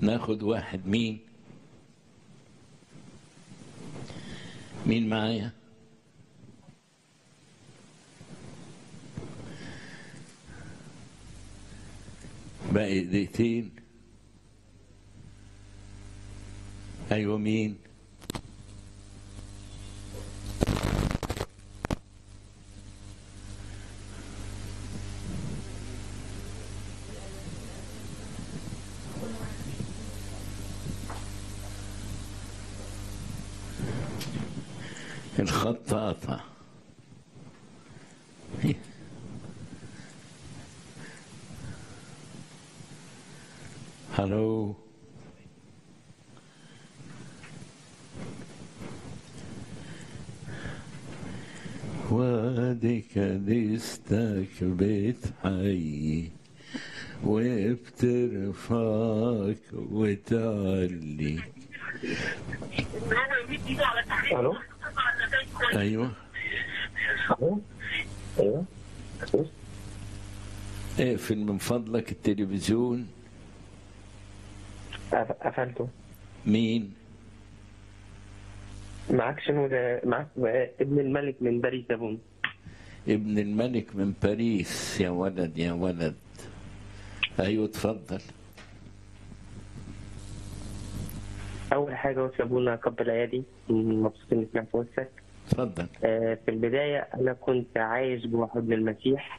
ناخد واحد مين مين معايا باقي دقيقتين ايوه مين الخط قطع هلو وادك دستك بتحيي وبترفعك وتعلي الو ايوه الو ايوه اقفل من فضلك التلفزيون قف- قفلته مين معاك شنو ده معاك ابن الملك من باريس زبون ابن الملك من باريس يا ولد يا ولد ايوه اتفضل اول حاجه بس يا ابونا قبل ايادي مبسوط اني سمعت وسك اتفضل آه، في البدايه انا كنت عايش جوه حضن المسيح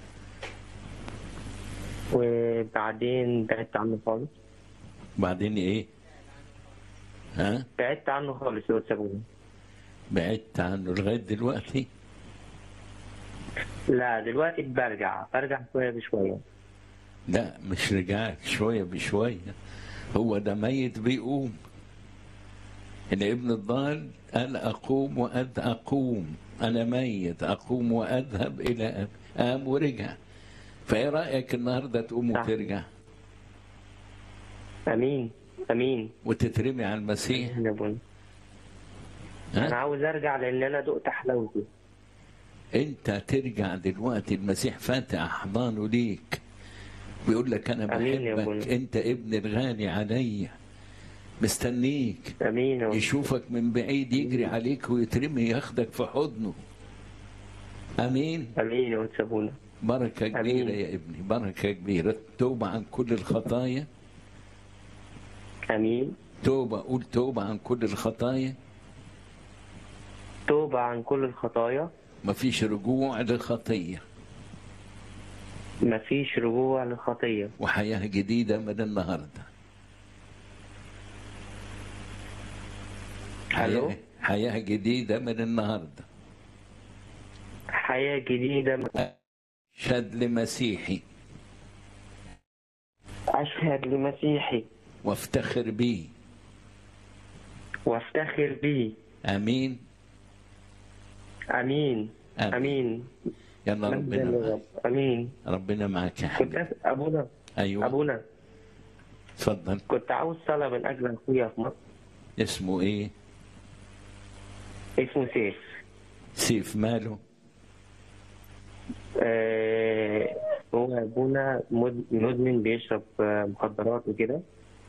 وبعدين بعدت عنه خالص بعدين ايه ها بعدت عنه خالص يا سابوني بعدت عنه لغايه دلوقتي لا دلوقتي برجع برجع شويه بشويه لا مش رجعت شويه بشويه هو ده ميت بيقوم الابن الضال قال اقوم وأذ اقوم انا ميت اقوم واذهب الى أب قام ورجع فايه رايك النهارده تقوم صح. وترجع امين امين وتترمي على المسيح يا ابونا انا ها؟ عاوز ارجع لان انا دقت حلاوته انت ترجع دلوقتي المسيح فاتح احضانه ليك بيقول لك انا آمين يا بحبك أبونا. انت ابن الغالي عليا مستنيك امين يا ابونا يشوفك من بعيد يجري عليك ويترمي ياخدك في حضنه امين امين يا سابونا بركه كبيره آمين. يا ابني بركه كبيره توبه عن كل الخطايا امين توبه قول توبه عن كل الخطايا توبة عن كل الخطايا مفيش رجوع لخطيه مفيش رجوع للخطية وحياه جديده من النهارده ألو؟ حياه حياه جديده من النهارده حياة جديدة شد لمسيحي أشهد لمسيحي وافتخر بيه وافتخر به امين أمين آمين. أمين يلا مجدا ربنا معاك للرب أمين ربنا معاك يا كنت حبيبي أس- أبونا ايوه أبونا اتفضل كنت عاوز صلاة من أجل أخويا في مصر اسمه ايه اسمه سيف سيف ماله آه هو أبونا مد- مدمن بيشرب آه، مخدرات وكده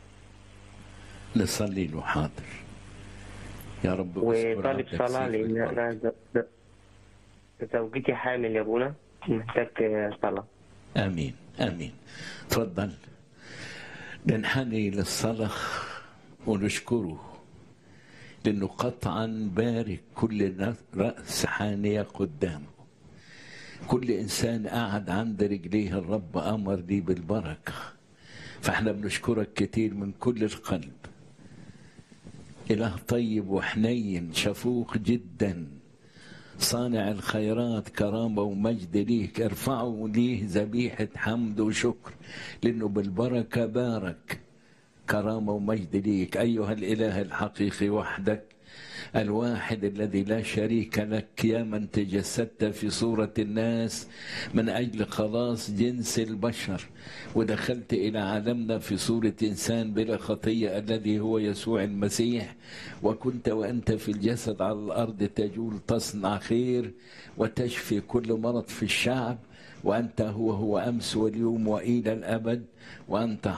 نصلي له حاضر يا رب اذكر وطالب عبدك صلاة سيف لأن البركة. أنا ز- ز- زوجتي حامل يا أبونا محتاج آه، صلاة امين امين تفضل ننحني للصلاة ونشكره لانه قطعا بارك كل راس حانيه قدامه كل انسان قعد عند رجليه الرب امر لي بالبركه فاحنا بنشكرك كتير من كل القلب اله طيب وحنين شفوق جدا صانع الخيرات كرامة ومجد ليك ارفعوا ليه ذبيحة حمد وشكر لأنه بالبركة بارك كرامة ومجد ليك أيها الإله الحقيقي وحدك الواحد الذي لا شريك لك يا من تجسدت في صورة الناس من أجل خلاص جنس البشر ودخلت إلى عالمنا في صورة إنسان بلا خطية الذي هو يسوع المسيح وكنت وأنت في الجسد على الأرض تجول تصنع خير وتشفي كل مرض في الشعب وأنت هو هو أمس واليوم وإلى الأبد وأنت